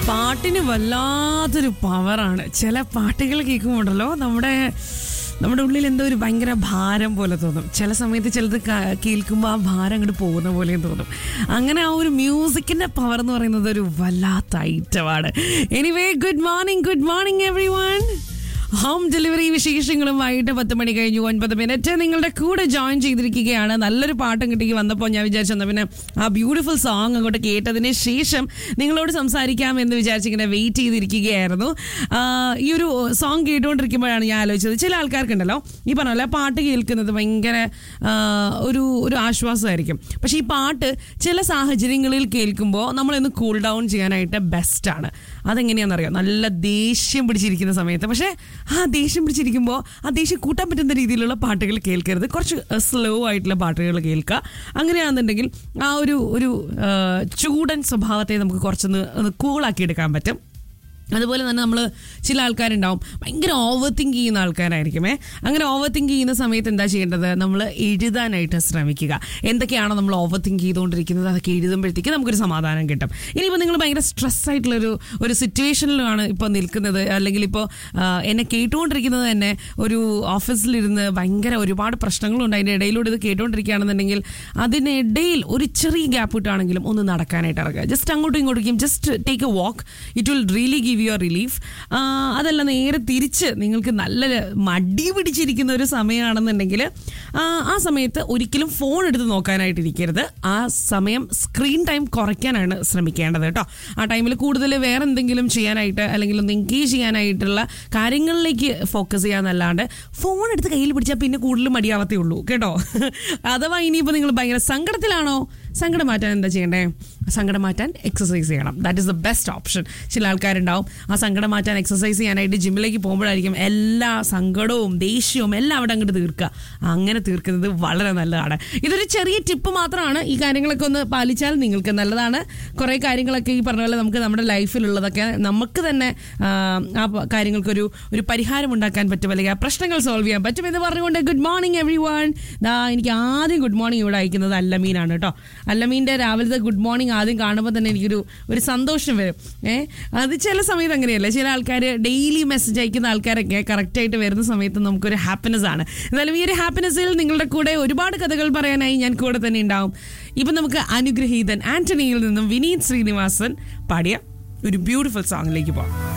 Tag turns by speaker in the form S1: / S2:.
S1: പാട്ടിന് വല്ലാത്തൊരു പവറാണ് ചില പാട്ടുകൾ കേൾക്കുമ്പോണ്ടല്ലോ നമ്മുടെ നമ്മുടെ ഉള്ളിൽ എന്തോ ഒരു ഭയങ്കര ഭാരം പോലെ തോന്നും ചില സമയത്ത് ചിലത് ക- കേൾക്കുമ്പോൾ ആ ഭാരം അങ്ങോട്ട് പോകുന്ന പോലെയും തോന്നും അങ്ങനെ ആ ഒരു മ്യൂസിക്കിന്റെ പവർ എന്ന് പറയുന്നത് ഒരു വല്ലാത്ത ഐറ്റമാണ് anyway good morning good morning everyone home delivery വിശേഷങ്ങളും വൈകിട്ട് പത്ത് മണി കഴിഞ്ഞു ഒൻപത് മിനിറ്റ് നിങ്ങളുടെ കൂടെ ജോയിൻ ചെയ്തിരിക്കുകയാണ് നല്ലൊരു പാട്ടും കിട്ടി വന്നപ്പോൾ ഞാൻ വിചാരിച്ചെന്നാൽ പിന്നെ ആ ബ്യൂട്ടിഫുൾ സോങ് അങ്ങോട്ട് കേട്ടതിന് ശേഷം നിങ്ങളോട് സംസാരിക്കാം എന്ന് വിചാരിച്ചിങ്ങനെ വെയിറ്റ് ചെയ്തിരിക്കുകയായിരുന്നു ആ, ഈ ഒരു സോങ് കേട്ടുകൊണ്ടിരിക്കുമ്പോഴാണ് ഞാൻ ആലോചിച്ചത് ചില ആൾക്കാർക്കുണ്ടല്ലോ ഈ പറഞ്ഞ പോലെ പാട്ട് കേൾക്കുന്നത് ഭയങ്കര ആ, ഒരു ഒരു ആശ്വാസമായിരിക്കും പക്ഷേ ഈ പാട്ട് ചില സാഹചര്യങ്ങളിൽ കേൾക്കുമ്പോൾ നമ്മളൊന്ന് കൂൾ ഡൗൺ ചെയ്യാനായിട്ട് ബെസ്റ്റാണ് അതെങ്ങനെയാണെന്നറിയാം നല്ല ദേഷ്യം പിടിച്ചിരിക്കുന്ന സമയത്ത് പക്ഷേ ആ ദേഷ്യം പിടിച്ചിരിക്കുമ്പോൾ ആ ദേഷ്യം കൂട്ടാൻ പറ്റുന്ന രീതിയിലുള്ള പാട്ടുകൾ കേൾക്കരുത് കുറച്ച് സ്ലോ ആയിട്ടുള്ള പാട്ടുകൾ കേൾക്കുക അങ്ങനെയാണെന്നുണ്ടെങ്കിൽ ആ ഒരു ഒരു ആ, ചൂടൻ സ്വഭാവത്തെ നമുക്ക് കുറച്ചൊന്ന് ഒന്ന് കൂളാക്കി എടുക്കാൻ പറ്റും അതുപോലെ തന്നെ നമ്മൾ ചില ആൾക്കാരുണ്ടാവും ഭയങ്കര ഓവർ തിങ്ക് ചെയ്യുന്ന ആൾക്കാരായിരിക്കുമേ അങ്ങനെ ഓവർ തിങ്ക് ചെയ്യുന്ന സമയത്ത് എന്താ ചെയ്യേണ്ടത് നമ്മൾ എഴുതാനായിട്ട് ശ്രമിക്കുക എന്തൊക്കെയാണോ നമ്മൾ ഓവർ തിങ്ക് ചെയ്തുകൊണ്ടിരിക്കുന്നത് അതൊക്കെ എഴുതുമ്പോഴത്തേക്ക് നമുക്കൊരു സമാധാനം കിട്ടും ഇനിയിപ്പോൾ നിങ്ങൾ ഭയങ്കര സ്ട്രെസ് ആയിട്ടുള്ളൊരു ഒരു സിറ്റുവേഷനിലാണ് ഇപ്പോൾ നിൽക്കുന്നത് അല്ലെങ്കിൽ ഇപ്പോൾ എന്നെ കേട്ടുകൊണ്ടിരിക്കുന്നത് തന്നെ ഒരു ഓഫീസിലിരുന്ന് ഭയങ്കര ഒരുപാട് പ്രശ്നങ്ങളുണ്ട് അതിൻ്റെ ഇടയിലൂടെ ഇത് കേട്ടുകൊണ്ടിരിക്കുകയാണെന്നുണ്ടെങ്കിൽ അതിനിടയിൽ ഒരു ചെറിയ ഗ്യാപ്പ് ഇട്ടാണെങ്കിലും ഒന്ന് നടക്കാനായിട്ട് ഇറങ്ങുക ജസ്റ്റ് അങ്ങോട്ടും ഇങ്ങോട്ടേക്കും just take a walk it will really give you relief അതല്ല നേരെ തിരിച്ച് നിങ്ങൾക്ക് നല്ല മടി പിടിച്ചിരിക്കുന്ന ഒരു സമയമാണെന്നുണ്ടെങ്കിൽ ആ, ആ സമയത്ത് ഒരിക്കലും ഫോൺ എടുത്ത് നോക്കാനായിട്ടിരിക്കരുത് ആ സമയം സ്ക്രീൻ ടൈം കുറയ്ക്കാനാണ് ശ്രമിക്കേണ്ടത് കേട്ടോ ആ ടൈമിൽ കൂടുതൽ വേറെ എന്തെങ്കിലും ചെയ്യാനായിട്ട് അല്ലെങ്കിൽ ഒന്ന് എൻഗേജ് ചെയ്യാനായിട്ടുള്ള കാര്യങ്ങളിലേക്ക് ഫോക്കസ് ചെയ്യാന്നല്ലാണ്ട് ഫോൺ എടുത്ത് കയ്യിൽ പിടിച്ചാൽ പിന്നെ കൂടുതൽ മടിയാവത്തേ ഉള്ളൂ കേട്ടോ അഥവാ ഇനിയിപ്പോൾ നിങ്ങൾ ഭയങ്കര സങ്കടത്തിലാണോ സങ്കടം മാറ്റാൻ എന്താ ചെയ്യണ്ടേ സങ്കടം മാറ്റാൻ എക്സസൈസ് ചെയ്യണം that is the best option ചില ആൾക്കാരുണ്ടാവും ആ സങ്കടം മാറ്റാൻ എക്സസൈസ് ചെയ്യാനായിട്ട് ജിമ്മിലേക്ക് പോകുമ്പോഴായിരിക്കും എല്ലാ സങ്കടവും ദേഷ്യവും എല്ലാം അവിടെ അങ്ങോട്ട് തീർക്കുക അങ്ങനെ തീർക്കുന്നത് വളരെ നല്ലതാണ് ഇതൊരു ചെറിയ ടിപ്പ് മാത്രമാണ് ഈ കാര്യങ്ങളൊക്കെ ഒന്ന് പാലിച്ചാൽ നിങ്ങൾക്ക് നല്ലതാണ് കുറേ കാര്യങ്ങളൊക്കെ ഈ പറഞ്ഞ പോലെ നമുക്ക് നമ്മുടെ ലൈഫിലുള്ളതൊക്കെ നമുക്ക് തന്നെ ആ, ആ പ- കാര്യങ്ങൾക്കൊരു ഒരു പരിഹാരം ഉണ്ടാക്കാൻ പറ്റും അല്ലെങ്കിൽ ആ പ്രശ്നങ്ങൾ സോൾവ് ചെയ്യാൻ പറ്റും എന്ന് പറഞ്ഞുകൊണ്ട് ഗുഡ് മോർണിംഗ് എവറി വൺ ദാ എനിക്ക് ആദ്യം ഗുഡ് മോർണിംഗ് ഇവിടെ അയക്കുന്നത് അല്ലമീനാണ് കേട്ടോ അല്ലമീൻ്റെ രാവിലത്തെ ഗുഡ് മോർണിംഗ് ആദ്യം കാണുമ്പോൾ തന്നെ എനിക്കൊരു ഒരു സന്തോഷം വരും ഏ അത് ചില സമയത്ത് അങ്ങനെയല്ലേ ചില ആൾക്കാർ ഡെയിലി മെസ്സേജ് അയക്കുന്ന ആൾക്കാരൊക്കെ കറക്റ്റായിട്ട് വരുന്ന സമയത്ത് നമുക്കൊരു ഹാപ്പിനെസ് ആണ് എന്നാലും ഈ ഒരു ഹാപ്പിനെസ്സിൽ നിങ്ങളുടെ കൂടെ ഒരുപാട് കഥകൾ പറയാനായി ഞാൻ കൂടെ തന്നെ ഉണ്ടാവും ഇപ്പം നമുക്ക് അനുഗ്രഹീതൻ ആന്റണിയിൽ നിന്നും വിനീത് ശ്രീനിവാസൻ പാടിയ ഒരു ബ്യൂട്ടിഫുൾ സോങ്ങിലേക്ക് പോകാം